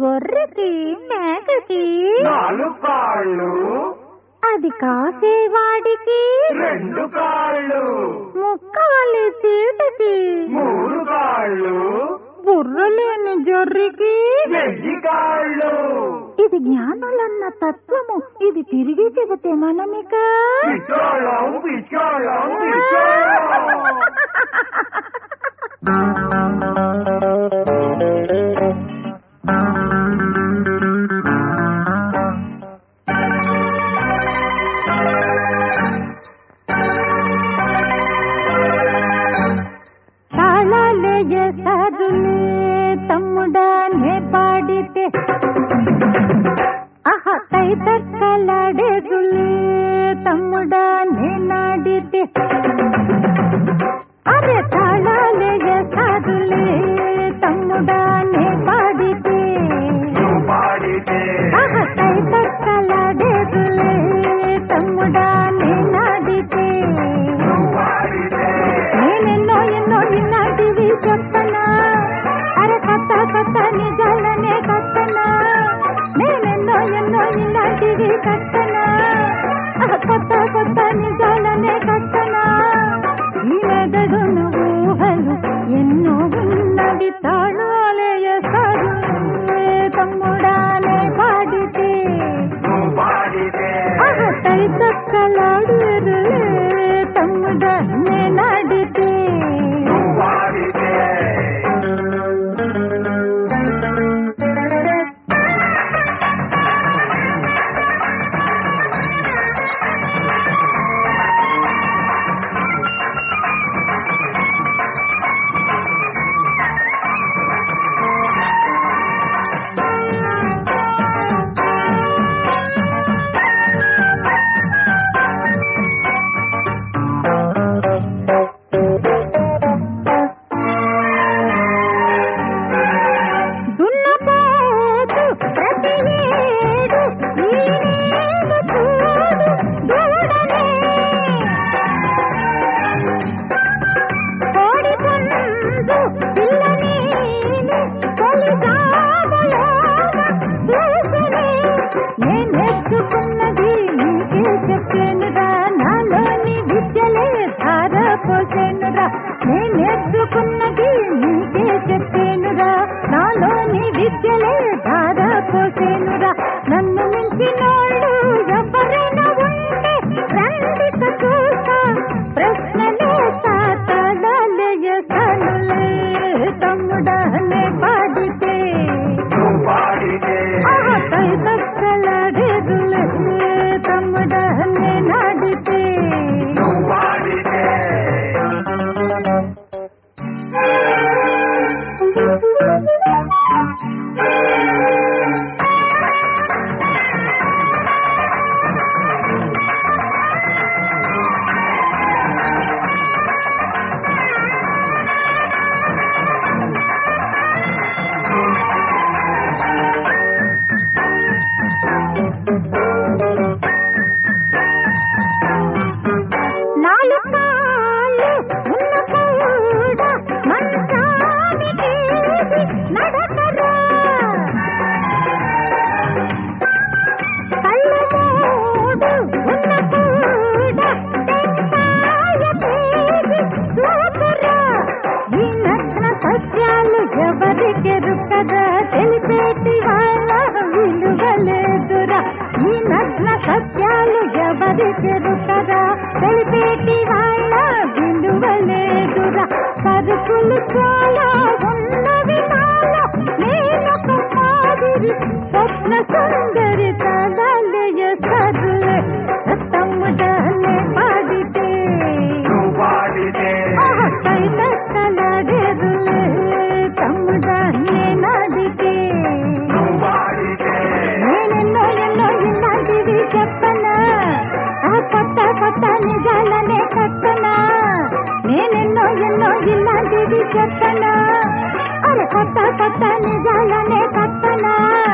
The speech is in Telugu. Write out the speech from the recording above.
గొర్రెకి మేకకి నాలుగు కాళ్ళు అది కాసేవాడికి రెండు కాళ్ళు ముక్కాలి పీటకి మూడు కాళ్ళు బుర్రలేని జొర్రికి వెయ్యి కాళ్ళు ఇది జ్ఞానులన్న తత్వము ఇది తిరిగి చెబితే మనమిక పిచ్చోళం పిచ్చోళం పిచ్చోళం తాళాలే చేస్తారులే తమ్ముడా నే పాడితే ఆహా తై తక్కలాడేరులే తమ్ముడా నే నాడితే అరే తాళాలే చేస్తారులే తమ్ముడా నే పాడితే నువ్వు పాడితే ఆహా తై తక్కలాడేరులే తమ్ముడా నే నాడితే నువ్వు పాడితే నేనెన్నో ఎన్నో ఇలాంటివి చెప్పనా అరే కొత్త కొత్త నిజాలనే కట్టనా నేనెన్నో ఎన్నో ఇలాంటివి కట్టనా ఆ కొత్త కొత్త నిజాలనే కట్టనా ఈ మెదడును ఊహలు ఎన్నో ఉన్నవి తాళాలే వేస్తారు తమ్ముడానే పాడితే నువ్వు పాడితే ఆహా తై తక్కలాడురులే తమ్ముడా నేనాడితే నువ్వు పాడితే దున్నపోతు ప్రతి ఏడు ఈ నీవు చూడు దూడనే కోడి పుంజు పిల్లనీని తొలి జాములోన దూసునే నేను నేర్చుకున్నది నీకే చెప్పేనురా నాలోని విద్యలే ధార పోసేనురా నేను నేర్చుకున్నది నీకే చెప్పేనురా నాలోని విద్యలే ధార పోసేనురా నన్ను మించినోళ్ళు ఎవరైనా ఉంటే రండిక చూస్తా ప్రశ్నలేస్తా తలాలే చేస్తానులే తమ్ముడనే పాడితే నువ్వు పాడితే ఆహా, తై తక్కలాడేరులే తమ్ముడనే నాడితే నువ్వు పాడితే నాలుగు కాళ్ళు ఉన్న కూడా మంచానికి నడకరా కళ్ళు మూడు ఉన్న కూడా టెంకాయ తేగి చూపురా ఈ నగ్న సత్యాలు ఎవరికెరుకరా తెలిపేటి వాళ్ళ విలువలేదురా ఈ నగ్న సత్యాలు ఎవరికెరుకరా తెలిపేటి వాళ్ళ విలువలేదురా సరుకులు చాలా ఉన్నవి నాలో నేనొక మాదిరి స్వప్న సుందరి తలాలయ సరులే తమ్ముడనే పాడితే నువ్వు పాడితే ఆహా, పై తక్కలాడేరులే తమ్ముడనే నాడితే నువ్వు పాడితే నేనెన్నో ఎన్నో ఇలాంటివి చెప్పనా ఆ కొత్త కొత్త నిజాలనే కట్టనా నేనెన్నో ఎన్నో ఇలాంటివి చెప్పనా అరే కొత్త కొత్త నిజాలనే కట్టనా